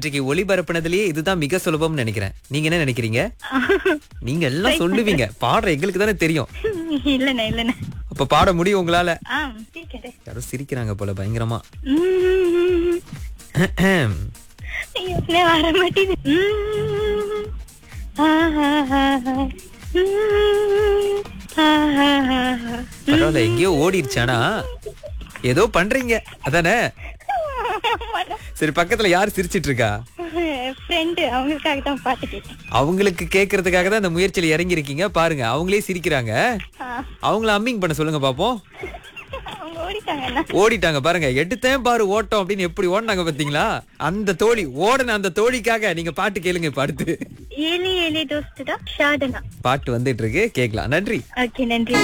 இன்றைக்கு ஒளிபரப்புனதுலயே இதுதான் மிக சுலபம்னு நினைக்கிறேன் நீங்க என்ன நினைக்கிறீங்க நீங்க எல்லாம் சொல்லுவீங்க பாடுற எங்களுக்கு தானே தெரியும் இல்லண்ணே இல்லண்ணே அப்ப பாட முடியும் உங்களால ஆ சீக்கிரம் யாரோ சிரிக்கிறாங்க போல பயங்கரமா உம். ஐயோண்ணே வர மாட்டேது உம். ஆஹாஹாஹா. உம். ஆஹாஹாஹா. பரவாயில்ல எங்கேயோ ஓடிடுச்சானா ஏதோ பண்றீங்க அதானே சரி பக்கத்துல யார் சிரிச்சிட்டு இருக்கா ஃப்ரெண்டு அவங்களுக்காக தான் பாட்டு கேட்டேன் அவங்களுக்கு கேக்குறதுக்காக தான் இந்த முயற்சியில இறங்கி இருக்கீங்க பாருங்க அவங்களே சிரிக்கிறாங்க ஆ. அவங்கள அம்மிங் பண்ண சொல்லுங்க பாப்போம் அவங்க ஓடிட்டாங்கண்ணா ஓடிட்டாங்க பாருங்க எடுத்தேன் பாரு ஓட்டம் அப்படின்னு எப்படி ஓடினாங்க பாத்தீங்களா அந்த தோழி ஓடன அந்த தோழிக்காக நீங்க பாட்டு கேளுங்க இப்ப அடுத்து ஏழி ஏழி தோஸ்து தான் ஷாதனா பாட்டு வந்துட்டு இருக்கு கேக்கலாம் நன்றி ஓகே நன்றி